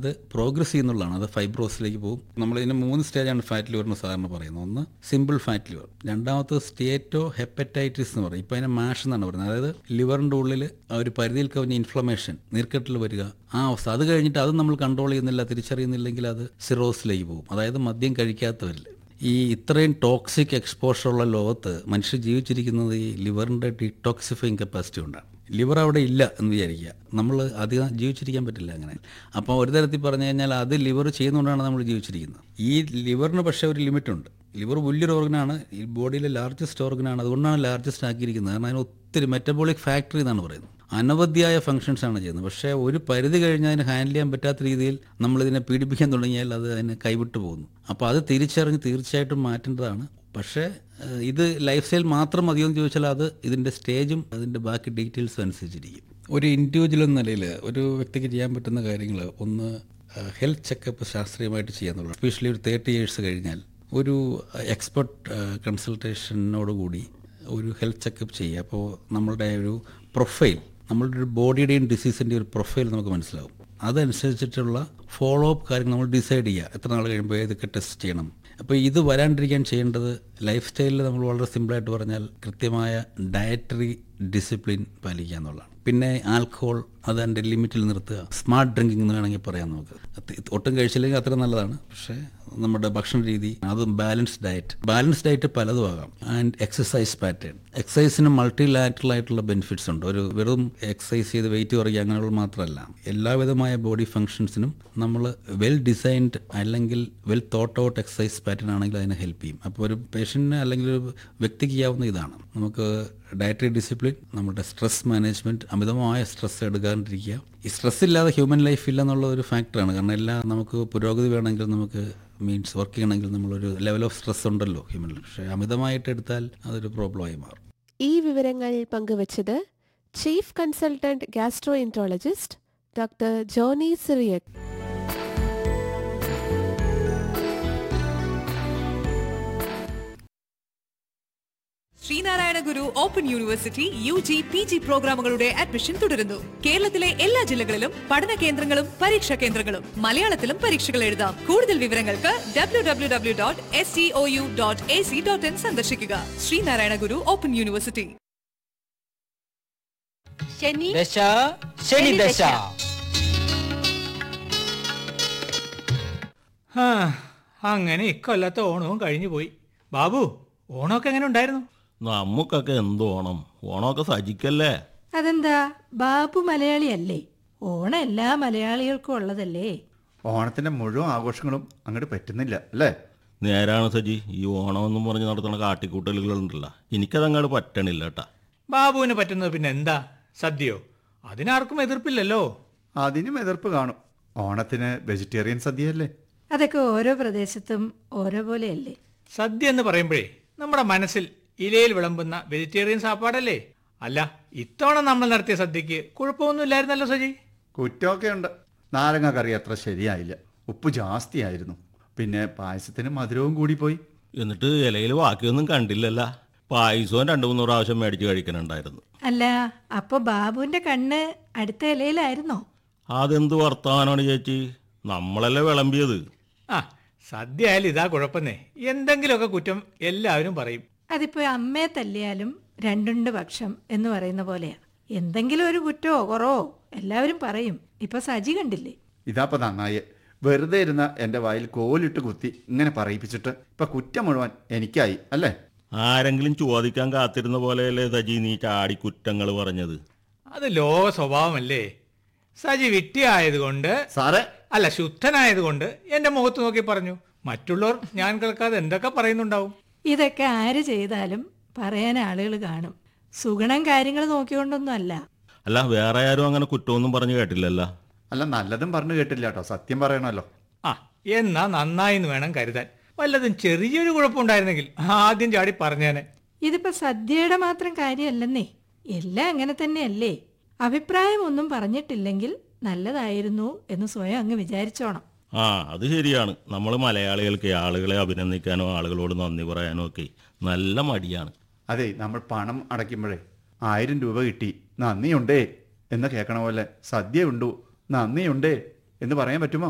അത് പ്രോഗ്രസ് ചെയ്യുന്നുള്ളതാണ് അത് ഫൈബ്രോസിലേക്ക് പോകും നമ്മൾ ഇതിന് മൂന്ന് സ്റ്റേജാണ് ഫാറ്റ് ലിവറിന് സാധാരണ പറയുന്നത് ഒന്ന് സിമ്പിൾ ഫാറ്റ് ലിവർ രണ്ടാമത്തത് സ്റ്റേറ്റോ ഹെപ്പറ്റൈറ്റിസ് എന്ന് പറയും ഇപ്പോൾ അതിനെ മാഷ് എന്നാണ് പറയുന്നത് അതായത് ലിവറിൻ്റെ ഉള്ളിൽ ആ ഒരു പരിധിയിൽ കവിഞ്ഞ ഇൻഫ്ലമേഷൻ നീർക്കെട്ടിൽ വരിക ആ അവസ്ഥ അത് കഴിഞ്ഞിട്ട് അത് നമ്മൾ കൺട്രോൾ ചെയ്യുന്നില്ല തിരിച്ചറിയുന്നില്ലെങ്കിൽ അത് സിറോസിലേക്ക് പോകും അതായത് മദ്യം കഴിക്കാത്തവരിൽ ഈ ഇത്രയും ടോക്സിക് എക്സ്പോഷർ ഉള്ള ലോകത്ത് മനുഷ്യർ ജീവിച്ചിരിക്കുന്നത് ഈ ലിവറിൻ്റെ ഡിറ്റോക്സിഫൈങ് കപ്പാസിറ്റി കൊണ്ടാണ് ലിവർ അവിടെ ഇല്ല എന്ന് വിചാരിക്കുക നമ്മൾ അധികം ജീവിച്ചിരിക്കാൻ പറ്റില്ല അങ്ങനെ അപ്പോൾ ഒരു തരത്തിൽ പറഞ്ഞു കഴിഞ്ഞാൽ അത് ലിവർ ചെയ്യുന്നതുകൊണ്ടാണ് നമ്മൾ ജീവിച്ചിരിക്കുന്നത് ഈ ലിവറിന് പക്ഷേ ഒരു ലിമിറ്റുണ്ട് ലിവർ വലിയൊരു ഓർഗനാണ് ഈ ബോഡിയിലെ ലാർജസ്റ്റ് ഓർഗനാണ് അതുകൊണ്ടാണ് ലാർജസ്റ്റ് ആക്കിയിരിക്കുന്നത് കാരണം അതിന് ഒത്തിരി മെറ്റബോളിക് ഫാക്ടറി എന്നാണ് പറയുന്നത് അനവധിയായ ഫങ്ഷൻസ് ആണ് ചെയ്യുന്നത് പക്ഷേ ഒരു പരിധി കഴിഞ്ഞ് അതിന് ഹാൻഡിൽ ചെയ്യാൻ പറ്റാത്ത രീതിയിൽ നമ്മളിതിനെ പീഡിപ്പിക്കാൻ തുടങ്ങിയാൽ അത് അതിനെ കൈവിട്ടു പോകുന്നു അപ്പോൾ അത് തിരിച്ചറിഞ്ഞ് തീർച്ചയായിട്ടും മാറ്റേണ്ടതാണ് പക്ഷേ ഏഹ്, ഇത് ലൈഫ് സ്റ്റൈൽ മാത്രം മതിയോ എന്ന് ചോദിച്ചാൽ അത് ഇതിൻ്റെ സ്റ്റേജും അതിൻ്റെ ബാക്കി ഡീറ്റെയിൽസും അനുസരിച്ചിരിക്കും ഒരു ഇൻഡിവിജ്വൽ എന്ന നിലയിൽ ഒരു വ്യക്തിക്ക് ചെയ്യാൻ പറ്റുന്ന കാര്യങ്ങൾ ഒന്ന് ഹെൽത്ത് ചെക്കപ്പ് ശാസ്ത്രീയമായിട്ട് ചെയ്യാന്നുള്ളത് സ്പെഷ്യലി ഒരു തേർട്ടി ഇയേഴ്സ് കഴിഞ്ഞാൽ ഒരു എക്സ്പെർട്ട് കൺസൾട്ടേഷനോടുകൂടി ഒരു ഹെൽത്ത് ചെക്കപ്പ് ചെയ്യുക അപ്പോൾ നമ്മളുടെ ഒരു പ്രൊഫൈൽ നമ്മളുടെ ഒരു ബോഡിയുടെയും ഡിസീസിൻ്റെ ഒരു പ്രൊഫൈൽ നമുക്ക് മനസ്സിലാവും അതനുസരിച്ചിട്ടുള്ള ഫോളോ അപ്പ് കാര്യങ്ങൾ നമ്മൾ ഡിസൈഡ് ചെയ്യുക എത്ര നാൾ കഴിയുമ്പോൾ ഏതൊക്കെ ടെസ്റ്റ് ചെയ്യണം അപ്പോൾ ഇത് വരാണ്ടിരിക്കാൻ ചെയ്യേണ്ടത് ലൈഫ് സ്റ്റൈലിൽ നമ്മൾ വളരെ സിമ്പിളായിട്ട് പറഞ്ഞാൽ കൃത്യമായ ഡയറ്ററി ഡിസിപ്ലിൻ പാലിക്കുക എന്നുള്ളതാണ് പിന്നെ ആൽക്കഹോൾ അത് അതിൻ്റെ ലിമിറ്റിൽ നിർത്തുക സ്മാർട്ട് ഡ്രിങ്കിങ് എന്ന് വേണമെങ്കിൽ പറയാം നമുക്ക് അത് ഒട്ടും കഴിച്ചില്ലെങ്കിൽ അത്ര നല്ലതാണ് പക്ഷേ നമ്മുടെ ഭക്ഷണ രീതി അതും ബാലൻസ് ഡയറ്റ് ബാലൻസ് ഡയറ്റ് പലതും ആകാം ആൻഡ് എക്സസൈസ് പാറ്റേൺ എക്സസൈസിന് മൾട്ടി ലാറ്ററൽ ആയിട്ടുള്ള ബെനിഫിറ്റ്സ് ഉണ്ട് ഒരു വെറും എക്സസൈസ് ചെയ്ത് വെയിറ്റ് കുറയ്ക്കുക അങ്ങനെയുള്ള മാത്രമല്ല എല്ലാവിധമായ ബോഡി ഫങ്ഷൻസിനും നമ്മൾ വെൽ ഡിസൈൻഡ് അല്ലെങ്കിൽ well thought out exercise pattern ആണെങ്കിൽ അതിനെ ഹെൽപ്പ് ചെയ്യും അപ്പോൾ ഒരു പേഷ്യൻറ്റിന് അല്ലെങ്കിൽ ഒരു വ്യക്തിക്ക് ചെയ്യാവുന്ന ഇതാണ് നമുക്ക് ഡയറ്ററി ഡിസിപ്ലിൻ നമ്മുടെ സ്ട്രെസ് മാനേജ്മെൻറ്റ് അമിതമായ സ്ട്രെസ് എടുക്കാണ്ടിരിക്കുക ഈ സ്ട്രെസ് ഇല്ലാതെ ഹ്യൂമൻ ലൈഫ് ഇല്ല എന്നുള്ള ഒരു ഫാക്ടറാണ് കാരണം എല്ലാം നമുക്ക് പുരോഗതി വേണമെങ്കിൽ നമുക്ക് മീൻസ് വർക്ക് ചെയ്യണമെങ്കിൽ നമ്മളൊരു ലെവൽ ഓഫ് സ്ട്രെസ് ഉണ്ടല്ലോ ഹ്യൂമൻ ലൈഫ് പക്ഷേ അമിതമായിട്ട് എടുത്താൽ അതൊരു പ്രോബ്ലമായി മാറും ഈ വിവരങ്ങൾ പങ്കുവച്ചത് chief consultant gastroenterologist doctor Johny Cyriac Sreenarayana Guru open university U G P G പ്രോഗ്രാമുകളുടെ അഡ്മിഷൻ തുടരുന്നു കേരളത്തിലെ എല്ലാ ജില്ലകളിലും പഠന കേന്ദ്രങ്ങളും പരീക്ഷാ കേന്ദ്രങ്ങളും മലയാളത്തിലും പരീക്ഷകൾ എഴുതാം കൂടുതൽ വിവരങ്ങൾക്ക് W W W dot S T O U dot A C dot in സന്ദർശിക്കുക ശ്രീനാരായണ ഗുരു ഓപ്പൺ യൂണിവേഴ്സിറ്റി ശനി ദശ ശനി ദശ ആ, അങ്ങനെ ഇക്കൊല്ലത്തെ ഓണവും കഴിഞ്ഞു പോയി ബാബു ഓണമൊക്കെ എങ്ങനെ ഉണ്ടായിരുന്നു നമുക്കൊക്കെ എന്ത് ഓണം ഓണമൊക്കെ സജിക്കല്ലേ അതെന്താ ബാബു മലയാളിയല്ലേ ഓണം എല്ലാ മലയാളികൾക്കും ഉള്ളതല്ലേ ഓണത്തിന്റെ മുഴുവൻ ആഘോഷങ്ങളും അങ്ങോട്ട് പറ്റുന്നില്ല അല്ലേ നേരാണ് സജി ഈ ഓണം എന്നും പറഞ്ഞ് നടത്തുന്ന കാട്ടിക്കൂട്ടലുകളുണ്ടല്ലോ എനിക്കതങ്ങോട്ട് പറ്റണില്ല കേട്ടാ ബാബുവിന് പറ്റുന്നത് പിന്നെ എന്താ സദ്യയോ അതിനാർക്കും എതിർപ്പില്ലല്ലോ അതിനും എതിർപ്പ് കാണും ഓണത്തിന് വെജിറ്റേറിയൻ സദ്യയല്ലേ അതൊക്കെ ഓരോ പ്രദേശത്തും ഓരോ പോലെയല്ലേ സദ്യ എന്ന് പറയുമ്പോഴേ നമ്മുടെ മനസ്സിൽ ഇലയിൽ വിളമ്പുന്ന വെജിറ്റേറിയൻ സാപ്പാടല്ലേ അല്ല ഇത്തവണ നമ്മൾ നടത്തിയ സദ്യക്ക് കുഴപ്പമൊന്നുമില്ലായിരുന്നല്ലോ സജി കുറ്റമൊക്കെ ഉണ്ട് നാരങ്ങ കറി അത്ര ശരിയായില്ല ഉപ്പ് ജാസ്തിയായിരുന്നു പിന്നെ പായസത്തിന് മധുരവും കൂടി പോയി എന്നിട്ട് ഇലയിൽ ബാക്കിയൊന്നും കണ്ടില്ലല്ല പായസവും രണ്ടു മൂന്ന് പ്രാവശ്യം മേടിച്ച് കഴിക്കണുണ്ടായിരുന്നു അല്ല അപ്പൊ ബാബുവിന്റെ കണ്ണ് അടുത്ത ഇലയിലായിരുന്നോ അതെന്ത് വർത്തമാനമാണ് ചേച്ചി നമ്മളല്ലേ വിളമ്പിയത് ആ സദ്യ ആയാലും ഇതാ കുഴപ്പന്നേ എന്തെങ്കിലുമൊക്കെ കുറ്റം എല്ലാവരും പറയും അതിപ്പോ അമ്മയെ തല്ലിയാലും രണ്ടുണ്ട് പക്ഷം എന്ന് പറയുന്ന പോലെയാ എന്തെങ്കിലും ഒരു കുറ്റമോ കുറവോ എല്ലാവരും പറയും ഇപ്പൊ സജി കണ്ടില്ലേ ഇതാപ്പ നന്നായി വെറുതെ ഇരുന്ന എൻ്റെ വായിൽ കോലിട്ട് കുത്തി ഇങ്ങനെ പറയിപ്പിച്ചിട്ട് ഇപ്പൊ കുറ്റം മുഴുവൻ എനിക്കായി അല്ലേ ആരെങ്കിലും ചോദിക്കാൻ കാത്തിരുന്ന പോലെയല്ലേ സജി നീ ചാടി കുറ്റങ്ങൾ പറഞ്ഞത് അത് ലോക സ്വഭാവമല്ലേ സജി വിട്ടിയായതുകൊണ്ട് സാറേ അല്ല ശുദ്ധനായതുകൊണ്ട് എന്റെ മുഖത്ത് നോക്കി പറഞ്ഞു മറ്റുള്ളവർ ഞാൻ കേൾക്കാതെ എന്തൊക്കെ പറയുന്നുണ്ടാവും ഇതൊക്കെ ആര് ചെയ്താലും പറയാൻ ആളുകൾ കാണും സുഗുണം കാര്യങ്ങൾ നോക്കിക്കൊണ്ടൊന്നും അല്ല അല്ല വേറെ ആരും അങ്ങനെ കുറ്റമൊന്നും പറഞ്ഞു കേട്ടില്ലല്ലോ അല്ല നല്ലതും പറഞ്ഞു കേട്ടില്ല കേട്ടോ സത്യം പറയണമല്ലോ ആ എന്നാ നന്നായി എന്ന് വേണം കരുതാൻ വല്ലതും ചെറിയൊരു കുഴപ്പമുണ്ടായിരുന്നെങ്കിൽ ആദ്യം ചാടി പറഞ്ഞേനെ ഇതിപ്പോ സദ്യയുടെ മാത്രം കാര്യമല്ലെന്നേ എല്ലാം അങ്ങനെ തന്നെയല്ലേ അഭിപ്രായം ഒന്നും പറഞ്ഞിട്ടില്ലെങ്കിൽ നല്ലതായിരുന്നു എന്ന് സ്വയം അങ്ങ് വിചാരിച്ചോണം ആ അത് ശരിയാണ് നമ്മൾ മലയാളികൾക്ക് ആളുകളെ അഭിനന്ദിക്കാനോ ആളുകളോട് നന്ദി പറയാനോ ഒക്കെ നല്ല മടിയാണ് അതെ നമ്മൾ പണം അടയ്ക്കുമ്പോഴേ ആയിരം രൂപ കിട്ടി നന്ദിയുണ്ടേ എന്ന് കേൾക്കണ പോലെ സദ്യ ഉണ്ടു നന്ദിയുണ്ടേ എന്ന് പറയാൻ പറ്റുമോ